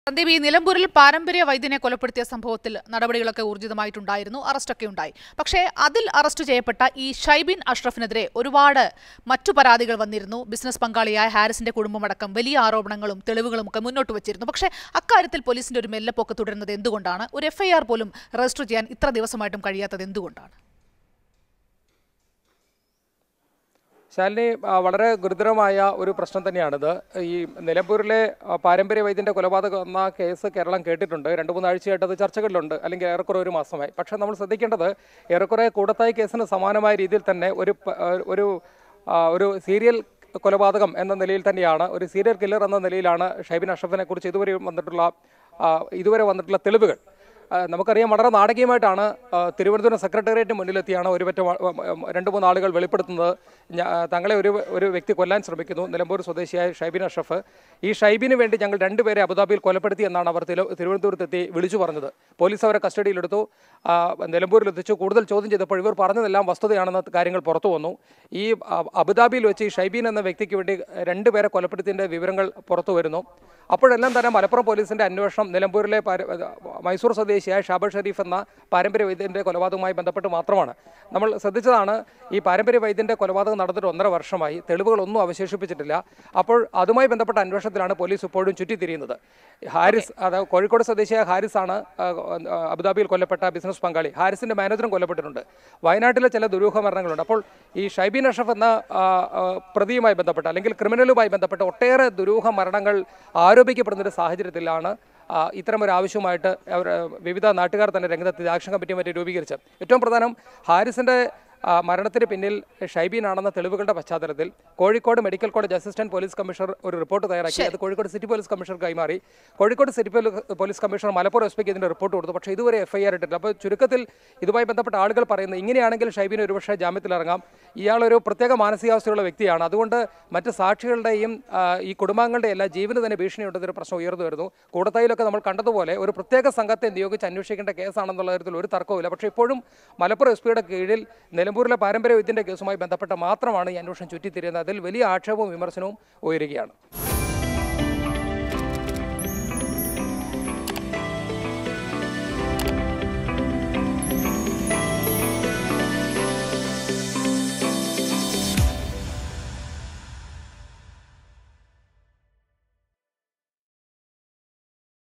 സന്ദീപ് ഈ നിലമ്പൂരിൽ പാരമ്പര്യ വൈദ്യനെ കൊലപ്പെടുത്തിയ സംഭവത്തിൽ നടപടികളൊക്കെ ഊർജിതമായിട്ടുണ്ടായിരുന്നു അറസ്റ്റൊക്കെ ഉണ്ടായി പക്ഷേ അതിൽ അറസ്റ്റ് ചെയ്യപ്പെട്ട ഈ ഷൈബിൻ അഷ്റഫിനെതിരെ ഒരുപാട് മറ്റു പരാതികൾ വന്നിരുന്നു ബിസിനസ് പങ്കാളിയായ ഹാരിസിന്റെ കുടുംബമടക്കം വലിയ ആരോപണങ്ങളും തെളിവുകളും ഒക്കെ മുന്നോട്ട് വച്ചിരുന്നു പക്ഷേ അക്കാര്യത്തിൽ പോലീസിന്റെ ഒരു മെല്ലപ്പൊക്കെ തുടരുന്നത് എന്തുകൊണ്ടാണ് ഒരു എഫ്ഐആർ പോലും രജിസ്റ്റർ ചെയ്യാൻ ഇത്ര ദിവസമായിട്ടും കഴിയാത്തത് എന്തുകൊണ്ടാണ് ശാലിനി ആ, വളരെ ഗുരുതരമായ ഒരു പ്രശ്നം തന്നെയാണിത് ഈ നിലമ്പൂരിലെ ആ, പാരമ്പര്യ വൈദ്യന്റെ കൊലപാതകം എന്ന കേസ് കേരളം കേട്ടിട്ടുണ്ട് രണ്ട് മൂന്നാഴ്ചയായിട്ട് അത് ചർച്ചകളിലുണ്ട് അല്ലെങ്കിൽ ഏറെക്കുറെ ഒരു മാസമായി പക്ഷേ നമ്മൾ ശ്രദ്ധിക്കേണ്ടത് ഏറെക്കുറെ കൂടത്തായി കേസിന് സമാനമായ രീതിയിൽ തന്നെ ഒരു പ- ഒരു ആ, ഒരു സീരിയൽ കൊലപാതകം എന്ന നിലയിൽ തന്നെയാണ് ഒരു സീരിയൽ കില്ലർ എന്ന നിലയിലാണ് ഷൈബിൻ അഷ്റഫിനെ കുറിച്ച് ഇതുവരെ വന്നിട്ടുള്ള ആ, ഇതുവരെ വന്നിട്ടുള്ള തെളിവുകൾ ആ, നമുക്കറിയാം വളരെ നാടകീയമായിട്ടാണ് ആ, തിരുവനന്തപുരം സെക്രട്ടേറിയറ്റിന് മുന്നിലെത്തിയാണ് ഒരു പറ്റ രണ്ട് മൂന്ന് ആളുകൾ വെളിപ്പെടുത്തുന്നത് ഞ- ആ, തങ്ങളെ ഒരു ഒരു വ്യക്തി കൊല്ലാൻ ശ്രമിക്കുന്നു നിലമ്പൂർ സ്വദേശിയായ ഷൈബിൻ അഷ്റഫ് ഈ ഷൈബിന് വേണ്ടി ഞങ്ങൾ രണ്ടുപേരെ അബുദാബിയിൽ കൊലപ്പെടുത്തി എന്നാണ് അവർ തിരു- തിരുവനന്തപുരത്തെത്തി വിളിച്ചു പറഞ്ഞത് പോലീസ് അവരെ കസ്റ്റഡിയിലെടുത്തു ആ, നിലമ്പൂരിലെത്തിച്ചു കൂടുതൽ ചോദ്യം ചെയ്തപ്പോൾ ഇവർ പറഞ്ഞതെല്ലാം വസ്തുതയാണെന്ന കാര്യങ്ങൾ പുറത്തു വന്നു ഈ ആ, അബുദാബിയിൽ വെച്ച് ഈ ഷൈബീൻ എന്ന വ്യക്തിക്ക് വേണ്ടി രണ്ടുപേരെ കൊലപ്പെടുത്തിയതിൻ്റെ വിവരങ്ങൾ പുറത്തു വരുന്നു അപ്പോഴെല്ലാം തന്നെ മലപ്പുറം പോലീസിന്റെ അന്വേഷണം നിലമ്പൂരിലെ പാര- മൈസൂർ സ്വദേശിയായ ഷാബർ ഷരീഫ് എന്ന പാരമ്പര്യ വൈദ്യന്റെ കൊലപാതകവുമായി ബന്ധപ്പെട്ട് മാത്രമാണ് നമ്മൾ ശ്രദ്ധിച്ചതാണ് ഈ പാരമ്പര്യ വൈദ്യന്റെ കൊലപാതകം നടന്നിട്ട് ഒന്നര വർഷമായി തെളിവുകളൊന്നും അവശേഷിപ്പിച്ചിട്ടില്ല അപ്പോൾ അതുമായി ബന്ധപ്പെട്ട അന്വേഷണത്തിലാണ് പോലീസ് ഇപ്പോഴും ചുറ്റിത്തിരിയുന്നത് ഹാരിസ് അതായത് കോഴിക്കോട് സ്വദേശിയായ ഹാരിസ് ആണ് ആ, ആ, അബുദാബിയിൽ കൊല്ലപ്പെട്ട ബിസിനസ് പങ്കാളി ഹാരിസിന്റെ മാനേജറും കൊല്ലപ്പെട്ടിട്ടുണ്ട് വയനാട്ടിലെ ചില ദുരൂഹ മരണങ്ങളുണ്ട് അപ്പോൾ ഈ ഷൈബീൻ അഷഫ് എന്ന ആ, ആ, പ്രതിയുമായി ബന്ധപ്പെട്ട് അല്ലെങ്കിൽ ക്രിമിനലുമായി ബന്ധപ്പെട്ട് ഒട്ടേറെ ദുരൂഹ മരണങ്ങൾ ആരോപിക്കപ്പെടുന്ന ഒരു സാഹചര്യത്തിലാണ് ആ, ഇത്തരമൊരു ആവശ്യമായിട്ട് അവർ വിവിധ നാട്ടുകാർ തന്നെ രംഗത്തെത്തി ആക്ഷൻ കമ്മിറ്റി മറ്റും രൂപീകരിച്ചത് ഏറ്റവും പ്രധാനം ഹാരിസിന്റെ ആ, മരണത്തിന് പിന്നിൽ ഷൈബീൻ ആണെന്ന തെളിവുകളുടെ പശ്ചാത്തലത്തിൽ Kozhikode medical college assistant police commissioner ഒരു റിപ്പോർട്ട് തയ്യാറാക്കി അത് കോഴിക്കോട് സിറ്റി പോലീസ് കമ്മീഷണർ കൈമാറി Kozhikode city police- police commissioner Malappuram എസ് പിക്ക് ഇതിന്റെ റിപ്പോർട്ട് കൊടുത്തു പക്ഷേ ഇതുവരെ എഫ്ഐആർ ഇട്ടില്ല അപ്പോൾ ചുരുക്കത്തിൽ ഇതുമായി ബന്ധപ്പെട്ട ആളുകൾ പറയുന്നത് ഇങ്ങനെയാണെങ്കിൽ ഷൈബീൻ ഒരുപക്ഷെ ജാമ്യത്തിൽ ഇറങ്ങാം ഇയാളൊരു പ്രത്യേക മാനസികാവസ്ഥയുള്ള വ്യക്തിയാണ് അതുകൊണ്ട് മറ്റ് സാക്ഷികളുടെയും ആ, ഈ കുടുംബാംഗങ്ങളുടെയും എല്ലാ ജീവന് തന്നെ ഭീഷണിയുണ്ടെന്നൊരു പ്രശ്നം ഉയർന്നു വരുന്നു കൂടത്തായിലൊക്കെ നമ്മൾ കണ്ടതുപോലെ ഒരു പ്രത്യേക സംഘത്തെ നിയോഗിച്ച് അന്വേഷിക്കേണ്ട കേസാണെന്നുള്ള കാര്യത്തിൽ ഒരു തർക്കവുമില്ല പക്ഷേ ഇപ്പോഴും മലപ്പുറം എസ് പിയുടെ കീഴിൽ നിലമ്പൂരിലെ പാരമ്പര്യ വിദ്യന്റെ കേസുമായി ബന്ധപ്പെട്ട മാത്രമാണ് ഈ അന്വേഷണം ചുറ്റിത്തിരിയുന്നത് അതിൽ വലിയ ആക്ഷേപവും വിമർശനവും ഉയരുകയാണ്